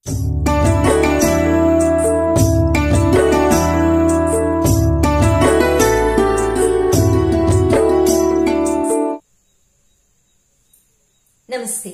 నమస్తే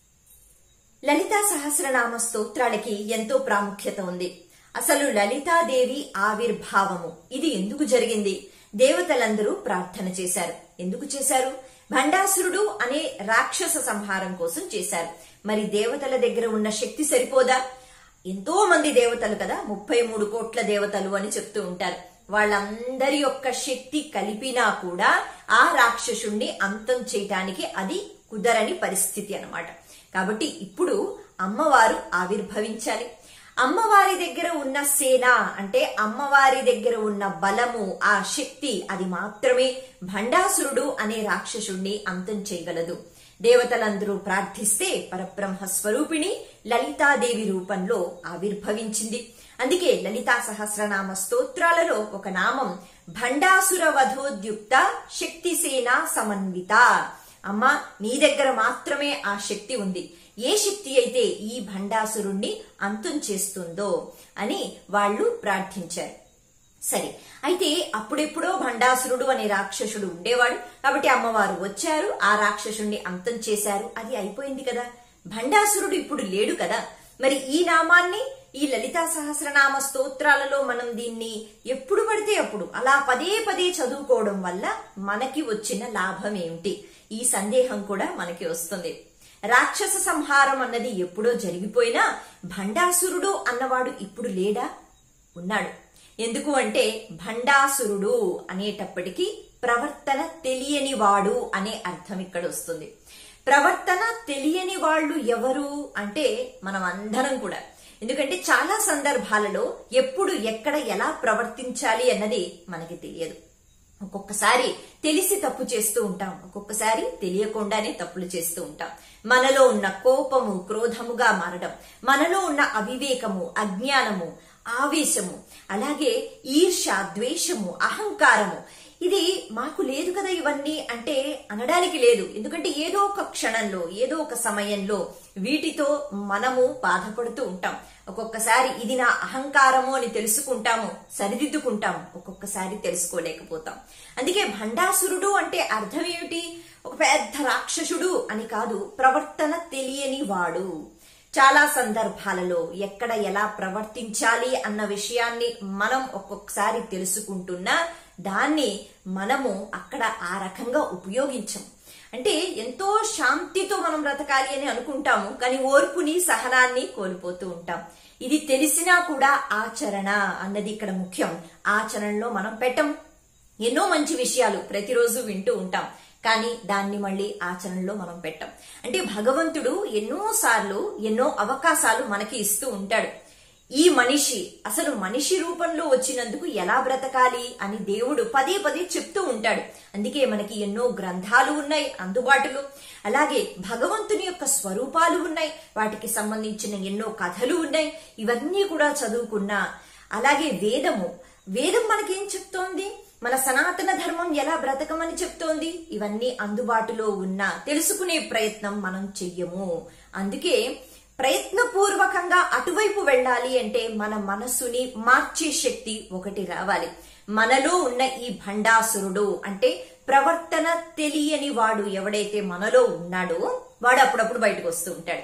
లలితా సహస్రనామ స్తోత్రాలకి ఎంతో ప్రాముఖ్యత ఉంది అసలు లలితాదేవి ఆవిర్భావము ఇది ఎందుకు జరిగింది దేవతలందరూ ప్రార్థన చేశారు ఎందుకు చేశారు భండాసురుడు అనే రాక్షస సంహారం కోసం చేశారు మరి దేవతల దగ్గర ఉన్న శక్తి సరిపోదా ఎంతో మంది దేవతలు కదా ముప్పై మూడు కోట్ల దేవతలు అని చెప్తూ ఉంటారు వాళ్ళందరి యొక్క శక్తి కలిపినా కూడా ఆ రాక్షసుణ్ణి అంతం చేయటానికి అది కుదరని పరిస్థితి అన్నమాట కాబట్టి ఇప్పుడు అమ్మవారు ఆవిర్భవించాలి అమ్మవారి దగ్గర ఉన్న సేన అంటే అమ్మవారి దగ్గర ఉన్న బలము ఆ శక్తి అది మాత్రమే భండాసురుడు అనే రాక్షసుణ్ణి అంతం చేయగలదు దేవతలందరూ ప్రార్థిస్తే పరబ్రహ్మ స్వరూపిణి లలితాదేవి రూపంలో ఆవిర్భవించింది అందుకే లలితా సహస్రనామ స్తోత్రాలలో ఒక నామం భండాసుర వధోద్యుక్త శక్తిసేన సమన్విత అమ్మ నీ దగ్గర మాత్రమే ఆ శక్తి ఉంది ఏ శక్తి అయితే ఈ భండాసురుణ్ణి అంతం చేస్తుందో అని వాళ్ళు ప్రార్థించారు సరే అయితే అప్పుడెప్పుడో భండాసురుడు అనే రాక్షసుడు ఉండేవాడు కాబట్టి అమ్మవారు వచ్చారు ఆ రాక్షసుణ్ణి అంతం చేశారు అది అయిపోయింది కదా భండాసురుడు ఇప్పుడు లేడు కదా మరి ఈ నామాన్ని ఈ లలితా సహస్రనామ స్తోత్రాలలో మనం దీన్ని ఎప్పుడు పడితే అప్పుడు అలా పదే పదే చదువుకోవడం వల్ల మనకి వచ్చిన లాభం ఏమిటి ఈ సందేహం కూడా మనకి వస్తుంది రాక్షస సంహారం అన్నది ఎప్పుడో జరిగిపోయినా భండాసురుడు అన్నవాడు ఇప్పుడు లేడా ఉన్నాడు ఎందుకు అంటే భండాసురుడు అనేటప్పటికీ ప్రవర్తన తెలియని వాడు అనే అర్థం ఇక్కడ వస్తుంది ప్రవర్తన తెలియని వాళ్ళు ఎవరు అంటే మనం అందరం కూడా ఎందుకంటే చాలా సందర్భాలలో ఎప్పుడు ఎక్కడ ఎలా ప్రవర్తించాలి అన్నది మనకి తెలియదు ఒక్కొక్కసారి తెలిసి తప్పు చేస్తూ ఉంటాం ఒక్కొక్కసారి తెలియకుండానే తప్పులు చేస్తూ ఉంటాం మనలో ఉన్న కోపము క్రోధముగా మారడం మనలో ఉన్న అవివేకము అజ్ఞానము ఆవేశము అలాగే ఈర్ష ద్వేషము అహంకారము ఇది మాకు లేదు కదా ఇవన్నీ అంటే అనడానికి లేదు ఎందుకంటే ఏదో ఒక క్షణంలో ఏదో ఒక సమయంలో వీటితో మనము బాధపడుతూ ఉంటాం ఒక్కొక్కసారి ఇది నా అహంకారము అని తెలుసుకుంటాము సరిదిద్దుకుంటాము ఒక్కొక్కసారి తెలుసుకోలేకపోతాం అందుకే భండాసురుడు అంటే అర్థం ఏమిటి ఒక పెద్ద రాక్షసుడు అని కాదు ప్రవర్తన తెలియని వాడు చాలా సందర్భాలలో ఎక్కడ ఎలా ప్రవర్తించాలి అన్న విషయాన్ని మనం ఒక్కొక్కసారి తెలుసుకుంటున్నా దాన్ని మనము అక్కడ ఆ రకంగా ఉపయోగించం అంటే ఎంతో శాంతితో మనం బ్రతకాలి అని అనుకుంటాము కానీ ఓర్పుని సహనాన్ని కోల్పోతూ ఉంటాం ఇది తెలిసినా కూడా ఆచరణ అన్నది ఇక్కడ ముఖ్యం ఆచరణలో మనం పెట్టం ఎన్నో మంచి విషయాలు ప్రతిరోజు వింటూ ఉంటాం కానీ దాన్ని మళ్ళీ ఆచరణలో మనం పెట్టం అంటే భగవంతుడు ఎన్నో సార్లు ఎన్నో అవకాశాలు మనకి ఇస్తూ ఉంటాడు ఈ మనిషి అసలు మనిషి రూపంలో వచ్చినందుకు ఎలా బ్రతకాలి అని దేవుడు పదే పదే చెప్తూ ఉంటాడు అందుకే మనకి ఎన్నో గ్రంథాలు ఉన్నాయి అందుబాటులో అలాగే భగవంతుని యొక్క స్వరూపాలు ఉన్నాయి వాటికి సంబంధించిన ఎన్నో కథలు ఉన్నాయి ఇవన్నీ కూడా చదువుకున్నా అలాగే వేదము వేదం మనకేం చెప్తోంది మన సనాతన ధర్మం ఎలా బ్రతకమని చెప్తోంది ఇవన్నీ అందుబాటులో ఉన్న తెలుసుకునే ప్రయత్నం మనం చెయ్యము అందుకే ప్రయత్నపూర్వకంగా అటువైపు వెళ్ళాలి అంటే మన మనస్సుని మార్చే శక్తి ఒకటి రావాలి మనలో ఉన్న ఈ భండాసురుడు అంటే ప్రవర్తన తెలియని వాడు ఎవడైతే మనలో ఉన్నాడో వాడు అప్పుడప్పుడు బయటకు వస్తూ ఉంటాడు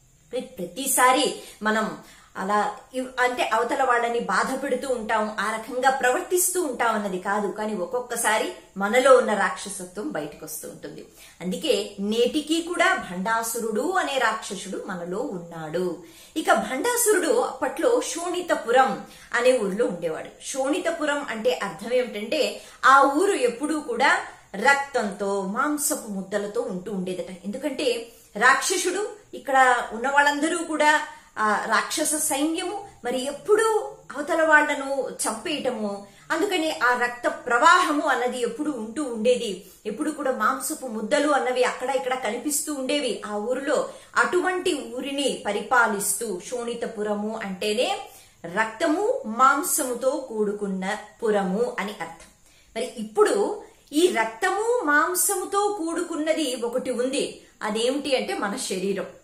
ప్రతిసారి మనం అలా అంటే అవతల వాళ్ళని బాధ పెడుతూ ఉంటాం ఆ రకంగా ప్రవర్తిస్తూ ఉంటాం అన్నది కాదు కానీ ఒక్కొక్కసారి మనలో ఉన్న రాక్షసత్వం బయటకు వస్తూ ఉంటుంది అందుకే నేటికి కూడా భండాసురుడు అనే రాక్షసుడు మనలో ఉన్నాడు ఇక భండాసురుడు అప్పట్లో శోణితపురం అనే ఊరిలో ఉండేవాడు శోణితపురం అంటే అర్థం ఏమిటంటే ఆ ఊరు ఎప్పుడూ కూడా రక్తంతో మాంసపు ముద్దలతో ఉంటూ ఉండేదట ఎందుకంటే రాక్షసుడు ఇక్కడ ఉన్న వాళ్ళందరూ కూడా ఆ రాక్షస సైన్యము మరి ఎప్పుడూ అవతల వాళ్లను చంపేయటము అందుకని ఆ రక్త ప్రవాహము అన్నది ఎప్పుడు ఉంటూ ఉండేది ఎప్పుడు కూడా మాంసపు ముద్దలు అన్నవి అక్కడ ఇక్కడ కనిపిస్తూ ఉండేవి ఆ ఊరిలో అటువంటి ఊరిని పరిపాలిస్తూ శోణితపురము అంటేనే రక్తము మాంసముతో కూడుకున్న పురము అని అర్థం మరి ఇప్పుడు ఈ రక్తము మాంసముతో కూడుకున్నది ఒకటి ఉంది అదేమిటి అంటే మన శరీరం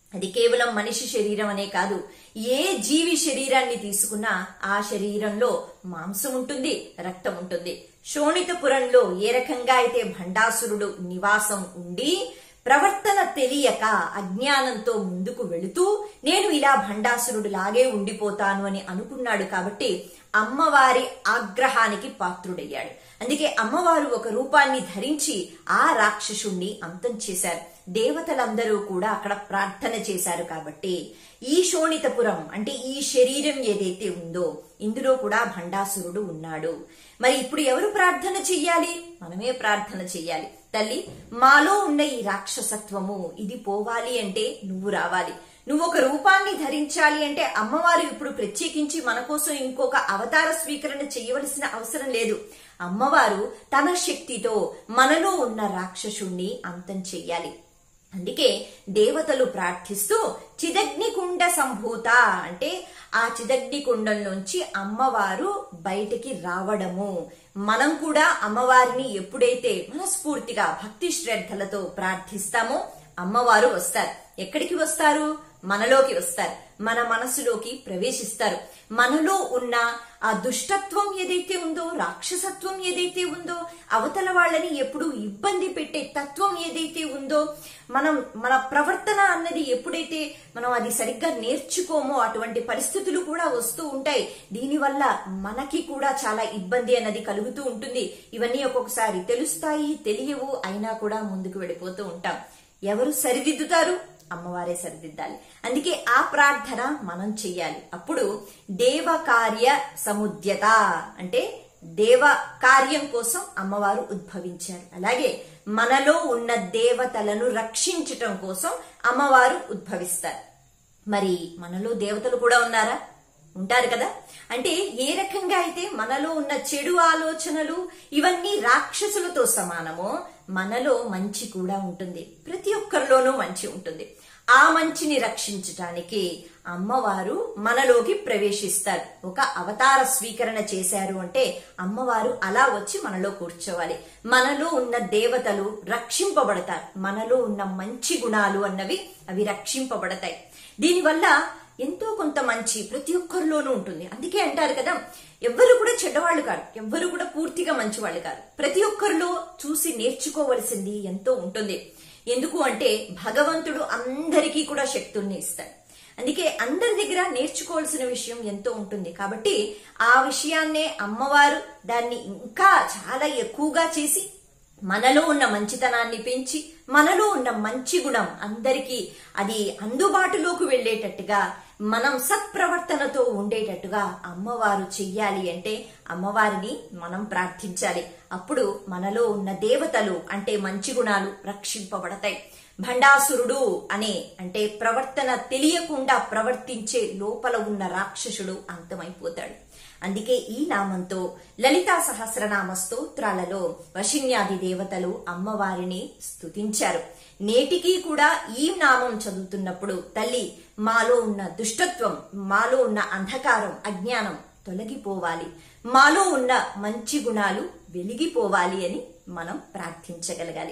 అది కేవలం మనిషి శరీరం అనే కాదు ఏ జీవి శరీరాన్ని తీసుకున్నా ఆ శరీరంలో మాంసం ఉంటుంది రక్తం ఉంటుంది శోణితపురంలో ఏ రకంగా అయితే భండాసురుడు నివాసం ఉండి ప్రవర్తన తెలియక అజ్ఞానంతో ముందుకు వెళుతూ నేను ఇలా భండాసురుడు లాగే ఉండిపోతాను అని అనుకున్నాడు కాబట్టి అమ్మవారి ఆగ్రహానికి పాత్రుడయ్యాడు అందుకే అమ్మవారు ఒక రూపాన్ని ధరించి ఆ రాక్షసుణ్ణి అంతం చేశారు దేవతలందరూ కూడా అక్కడ ప్రార్థన చేశారు కాబట్టి ఈ శోణితపురం అంటే ఈ శరీరం ఏదైతే ఉందో ఇందులో కూడా భండాసురుడు ఉన్నాడు మరి ఇప్పుడు ఎవరు ప్రార్థన చెయ్యాలి మనమే ప్రార్థన చెయ్యాలి తల్లి మాలో ఉన్న ఈ రాక్షసత్వము ఇది పోవాలి అంటే నువ్వు రావాలి నువ్వు ఒక రూపాన్ని ధరించాలి అంటే అమ్మవారు ఇప్పుడు ప్రత్యేకించి మన కోసం ఇంకొక అవతార స్వీకరణ చేయవలసిన అవసరం లేదు అమ్మవారు తన శక్తితో మనలో ఉన్న రాక్షసుణ్ణి అంతం చెయ్యాలి అందుకే దేవతలు ప్రార్థిస్తూ చిదగ్నికుండ సంభూత అంటే ఆ చిదగ్ని కుండంలోంచి అమ్మవారు బయటికి రావడము మనం కూడా అమ్మవారిని ఎప్పుడైతే మనస్ఫూర్తిగా భక్తి శ్రద్ధలతో ప్రార్థిస్తామో అమ్మవారు వస్తారు ఎక్కడికి వస్తారు మనలోకి వస్తారు మన మనసులోకి ప్రవేశిస్తారు మనలో ఉన్న ఆ దుష్టత్వం ఏదైతే ఉందో రాక్షసత్వం ఏదైతే ఉందో అవతల వాళ్ళని ఎప్పుడు ఇబ్బంది పెట్టే తత్వం ఏదైతే ఉందో మనం మన ప్రవర్తన అన్నది ఎప్పుడైతే మనం అది సరిగ్గా నేర్చుకోమో అటువంటి పరిస్థితులు కూడా వస్తూ ఉంటాయి దీనివల్ల మనకి కూడా చాలా ఇబ్బంది అన్నది కలుగుతూ ఉంటుంది ఇవన్నీ ఒక్కొక్కసారి తెలుస్తాయి తెలియవు అయినా కూడా ముందుకు వెళ్ళిపోతూ ఉంటాం ఎవరు సరిదిద్దుతారు అమ్మవారే సరిదిద్దాలి అందుకే ఆ ప్రార్థన మనం చెయ్యాలి అప్పుడు దేవ కార్య సముద్యత అంటే దేవ కార్యం కోసం అమ్మవారు ఉద్భవించారు అలాగే మనలో ఉన్న దేవతలను రక్షించటం కోసం అమ్మవారు ఉద్భవిస్తారు మరి మనలో దేవతలు కూడా ఉన్నారా ఉంటారు కదా అంటే ఏ రకంగా అయితే మనలో ఉన్న చెడు ఆలోచనలు ఇవన్నీ రాక్షసులతో సమానమో మనలో మంచి కూడా ఉంటుంది ప్రతి ఒక్కరిలోనూ మంచి ఉంటుంది ఆ మంచిని రక్షించటానికి అమ్మవారు మనలోకి ప్రవేశిస్తారు ఒక అవతార స్వీకరణ చేశారు అంటే అమ్మవారు అలా వచ్చి మనలో కూర్చోవాలి మనలో ఉన్న దేవతలు రక్షింపబడతారు మనలో ఉన్న మంచి గుణాలు అన్నవి అవి రక్షింపబడతాయి దీనివల్ల ఎంతో కొంత మంచి ప్రతి ఒక్కరిలోనూ ఉంటుంది అందుకే అంటారు కదా ఎవ్వరు కూడా చెడ్డవాళ్ళు కాదు ఎవ్వరు కూడా పూర్తిగా మంచివాళ్ళు కాదు ప్రతి ఒక్కరిలో చూసి నేర్చుకోవలసింది ఎంతో ఉంటుంది ఎందుకు అంటే భగవంతుడు అందరికీ కూడా శక్తుల్ని ఇస్తాడు అందుకే అందరి దగ్గర నేర్చుకోవాల్సిన విషయం ఎంతో ఉంటుంది కాబట్టి ఆ విషయాన్నే అమ్మవారు దాన్ని ఇంకా చాలా ఎక్కువగా చేసి మనలో ఉన్న మంచితనాన్ని పెంచి మనలో ఉన్న మంచి గుణం అందరికీ అది అందుబాటులోకి వెళ్ళేటట్టుగా మనం సత్ప్రవర్తనతో ఉండేటట్టుగా అమ్మవారు చెయ్యాలి అంటే అమ్మవారిని మనం ప్రార్థించాలి అప్పుడు మనలో ఉన్న దేవతలు అంటే మంచి గుణాలు రక్షింపబడతాయి భండాసురుడు అనే అంటే ప్రవర్తన తెలియకుండా ప్రవర్తించే లోపల ఉన్న రాక్షసుడు అంతమైపోతాడు అందుకే ఈ నామంతో లలితా సహస్రనామ స్తోత్రాలలో వశిన్యాది దేవతలు అమ్మవారిని స్తుతించారు నేటికి కూడా ఈ నామం చదువుతున్నప్పుడు తల్లి మాలో ఉన్న దుష్టత్వం మాలో ఉన్న అంధకారం అజ్ఞానం తొలగిపోవాలి మాలో ఉన్న మంచి గుణాలు వెలిగిపోవాలి అని మనం ప్రార్థించగలగాలి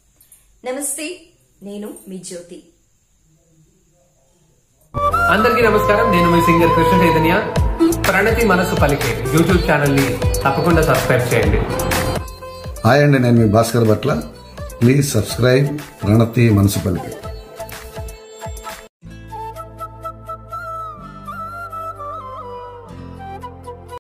నమస్తే నేను మీ జ్యోతి అందరికీ నమస్కారం నేను మీ సింగర్ కృష్ణ చైతన్య ప్రణతి మనసు పలికే యూట్యూబ్ ఛానల్ ని తప్పకుండా సబ్స్క్రైబ్ చేయండి హాయ్ అండి నేను మీ భాస్కర్ భట్ల ప్లీజ్ సబ్స్క్రైబ్ ప్రణతి మనసు పలికి